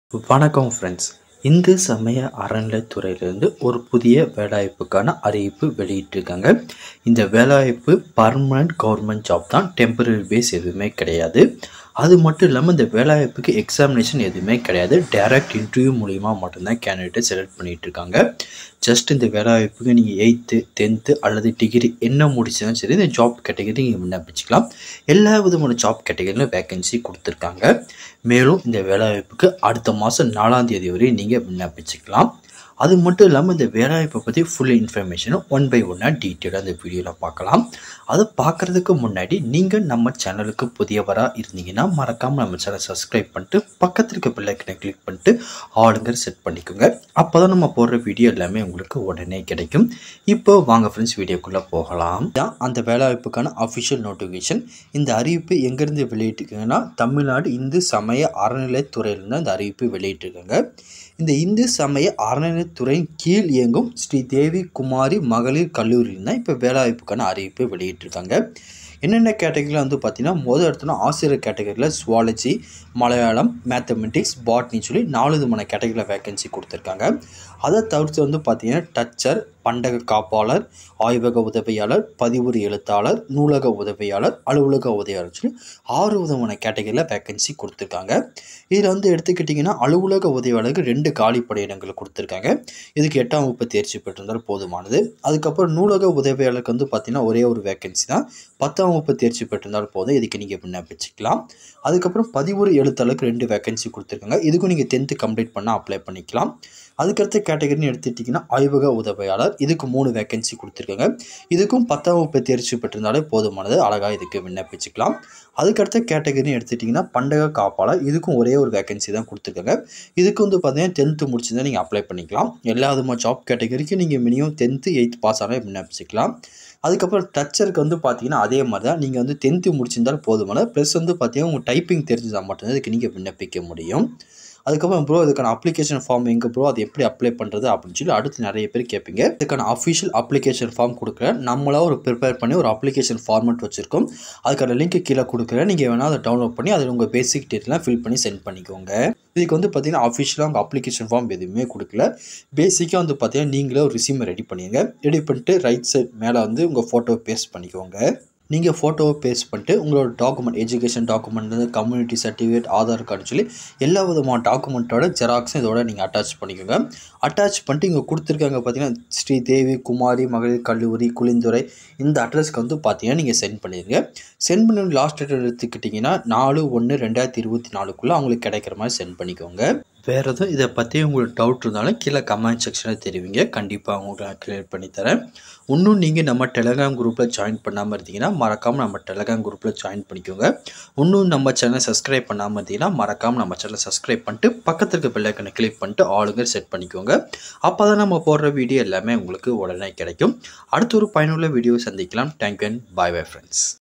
வணக்கம் ஃப்ரெண்ட்ஸ் இந்து சமய அறநிலைத்துறையிலிருந்து ஒரு புதிய வேலைவாய்ப்புக்கான அறிவிப்பு வெளியிட்டிருக்காங்க இந்த வேலைவாய்ப்பு பர்மனன்ட் கவர்மெண்ட் ஜாப் தான் டெம்பரரி பேஸ் எதுவுமே கிடையாது அது மட்டும் இல்லாமல் இந்த வேலைவாய்ப்புக்கு எக்ஸாமினேஷன் எதுவுமே கிடையாது டைரக்ட் இன்டர்வியூ மூலிமா மட்டும்தான் கேண்டிடேட் செலக்ட் பண்ணிட்டு இருக்காங்க ஜஸ்ட் இந்த வேலைவாய்ப்புக்கு நீங்கள் எயித்து டென்த்து அல்லது டிகிரி என்ன முடிச்சாலும் சரி இந்த ஜாப் கேட்டகரி நீங்கள் விண்ணப்பிச்சுக்கலாம் எல்லா விதமான ஜாப் கேட்டகரியிலும் வேகன்சி கொடுத்துருக்காங்க மேலும் இந்த வேலைவாய்ப்புக்கு அடுத்த மாதம் நாலாம் தேதி வரை நீங்கள் விண்ணப்பிச்சுக்கலாம் அது மட்டும் இல்லாமல் இந்த வேலைவாய்ப்பை பற்றி ஃபுல் இன்ஃபர்மேஷனும் ஒன் பை ஒன்னாக டீட்டெயிலாக இந்த வீடியோவில் பார்க்கலாம் அதை பார்க்குறதுக்கு முன்னாடி நீங்கள் நம்ம சேனலுக்கு புதியவராக இருந்தீங்கன்னா மறக்காமல் நம்ம சேனல் சப்ஸ்கிரைப் பண்ணிட்டு பக்கத்தில் இருக்க பிள்ளைக்கனை கிளிக் பண்ணிட்டு ஆளுங்கர் செட் பண்ணிக்கோங்க அப்போ தான் நம்ம போடுற வீடியோ எல்லாமே உங்களுக்கு உடனே கிடைக்கும் இப்போ வாங்க ஃப்ரெண்ட்ஸ் வீடியோக்குள்ளே போகலாம் தான் அந்த வேலைவாய்ப்புக்கான அஃபிஷியல் நோட்டிஃபிகேஷன் இந்த அறிவிப்பு எங்கேருந்து வெளியிட்டிருக்காங்கன்னா தமிழ்நாடு இந்து சமய அறநிலைத்துறையிலிருந்து அந்த அறிவிப்பு வெளியிட்டிருக்காங்க இந்த இந்து சமய அறநிலைத்துறையின் கீழ் இயங்கும் ஸ்ரீ தேவி குமாரி மகளிர் கல்லூரியில் தான் இப்போ வேலைவாய்ப்புக்கான அறிவிப்பு வெளியிட்டிருக்காங்க என்னென்ன கேட்டகரியில் வந்து பார்த்தீங்கன்னா முதல் இடத்துல ஆசிரியர் கேட்டகரியில் சுவாலஜி மலையாளம் மேத்தமெட்டிக்ஸ் பாட்னி சொல்லி நாலு விதமான கேட்டகரியில் வேகன்சி கொடுத்துருக்காங்க அதை தவிர்த்து வந்து பார்த்தீங்கன்னா டச்சர் பண்டக காப்பாளர் ஆய்வக உதவியாளர் பதிவுறு எழுத்தாளர் நூலக உதவியாளர் அலுவலக உதவியாளர் சொல்லி ஆறு விதமான கேட்டகரியில் வேகன்சி கொடுத்துருக்காங்க இதில் வந்து எடுத்துக்கிட்டிங்கன்னா அலுவலக உதவியாளருக்கு ரெண்டு காலி பணியிடங்கள் கொடுத்துருக்காங்க இதுக்கு எட்டாம் வகுப்பு தேர்ச்சி பெற்றிருந்தால் போதுமானது அதுக்கப்புறம் நூலக உதவியாளருக்கு வந்து பார்த்திங்கன்னா ஒரே ஒரு வேகன்சி தான் பத்தாம் வகுப்பு தேர்ச்சி பெற்றிருந்தால் போதும் இதுக்கு நீங்கள் விண்ணப்பிச்சுக்கலாம் அதுக்கப்புறம் பதிவுறு எழுத்தாளருக்கு ரெண்டு வேகன்சி கொடுத்துருக்காங்க இதுக்கும் நீங்கள் டென்த்து கம்ப்ளீட் பண்ணால் அப்ளை பண்ணிக்கலாம் அதுக்கடுத்த கேட்டகரின்னு எடுத்துட்டிங்கன்னா ஆய்வக உதவியாளர் இதுக்கு மூணு வேகன்சி கொடுத்துருக்காங்க இதுக்கும் பத்தாம் வகுப்பு தேர்ச்சி பெற்றிருந்தாலே போதுமானது அழகாக இதுக்கு விண்ணப்பிச்சுக்கலாம் அதுக்கடுத்த கேட்டகரின்னு எடுத்துட்டிங்கன்னா பண்டக காப்பாளர் இதுக்கும் ஒரே ஒரு வேகன்சி தான் கொடுத்துருக்காங்க இதுக்கு வந்து பார்த்தீங்கன்னா டென்த்து முடிச்சிருந்தா நீங்கள் அப்ளை பண்ணிக்கலாம் எல்லா விதமான ஜாப் கேட்டகரிக்கும் நீங்கள் மினிமம் டென்த்து எயித் பாஸ் ஆனால் விண்ணப்பிச்சுக்கலாம் அதுக்கப்புறம் டச்சருக்கு வந்து பார்த்தீங்கன்னா அதே மாதிரி தான் நீங்கள் வந்து டென்த்து முடிச்சிருந்தாலும் போதுமான ப்ளஸ் வந்து பார்த்தீங்கன்னா உங்கள் டைப்பிங் தெரிஞ்சுதான் மட்டும்தான் இதுக்கு நீங்கள் விண்ணப்பிக்க முடியும் அதுக்கப்புறம் ப்ரோ இதுக்கான அப்ளிகேஷன் ஃபார்ம் எங்கே ப்ரோ அது எப்படி அப்ளை பண்ணுறது அப்படின்னு சொல்லி அடுத்து நிறைய பேர் கேட்பீங்க இதுக்கான அஃபிஷியல் அப்ளிகேஷன் ஃபார்ம் கொடுக்குறேன் நம்மளாக ஒரு ப்ரிப்பேர் பண்ணி ஒரு அப்ளிகேஷன் ஃபார்மெட் வச்சுருக்கோம் அதுக்கான லிங்க் கீழே கொடுக்குறேன் நீங்கள் வேணால் அதை டவுன்லோட் பண்ணி அதில் உங்கள் பேசிக் டீட்டெயிலாம் ஃபில் பண்ணி சென்ட் பண்ணிக்கோங்க இதுக்கு வந்து பார்த்தீங்கன்னா அஃபிஷியலாக உங்கள் அப்ளிகேஷன் ஃபார்ம் எதுவுமே கொடுக்கல பேசிக்காக வந்து பார்த்தீங்கன்னா நீங்களே ஒரு ரிசியூமை ரெடி பண்ணிங்க ரெடி பண்ணிட்டு ரைட் சைட் மேலே வந்து உங்கள் ஃபோட்டோவை பேஸ்ட் பண்ணிக்கோங்க நீங்கள் ஃபோட்டோவை பேஸ்ட் பண்ணிட்டு உங்களோட document education document community certificate Aadhaar card சொல்லி எல்லா விதமான டாக்குமெண்ட்டோட ஜெராக்ஸும் இதோட நீங்கள் அட்டாச் பண்ணிக்கோங்க அட்டாச் பண்ணிட்டு இங்கே கொடுத்துருக்காங்க பார்த்தீங்கன்னா ஸ்ரீ தேவி குமாரி மகளிர் கல்லூரி குளிந்துறை இந்த அட்ரஸ்க்கு வந்து பார்த்தீங்கன்னா நீங்கள் சென்ட் பண்ணிடுங்க சென்ட் பண்ணி லாஸ்ட் டேட் எடுத்துக்கிட்டிங்கன்னா நாலு ஒன்று ரெண்டாயிரத்தி இருபத்தி நாலுக்குள்ளே அவங்களுக்கு கிடைக்கிற மாதிரி சென்ட் பண்ணிக்கோங்க வேறு எதுவும் இதை பற்றி உங்களுக்கு டவுட் இருந்தாலும் கீழே கமெண்ட் செக்ஷனில் தெரிவிங்க கண்டிப்பாக உங்களுக்கு நான் கிளியர் பண்ணித்தரேன் இன்னும் நீங்கள் நம்ம டெலகிராம் குரூப்பில் ஜாயின் பண்ணாமல் இருந்தீங்கன்னா மறக்காமல் நம்ம டெலகிராம் குரூப்பில் ஜாயின் பண்ணிக்கோங்க இன்னும் நம்ம சேனலை சப்ஸ்கிரைப் பண்ணாமல் இருந்தீங்கன்னா மறக்காமல் நம்ம சேனலை சப்ஸ்கிரைப் பண்ணிட்டு பக்கத்தில் இருக்க பெல்லைக்கனை கிளிக் பண்ணிட்டு ஆளுங்க செட் பண்ணிக்கோங்க அப்போ தான் நம்ம போடுற வீடியோ எல்லாமே உங்களுக்கு உடனே கிடைக்கும் அடுத்த ஒரு பயனுள்ள வீடியோ சந்திக்கலாம் thank you and bye bye friends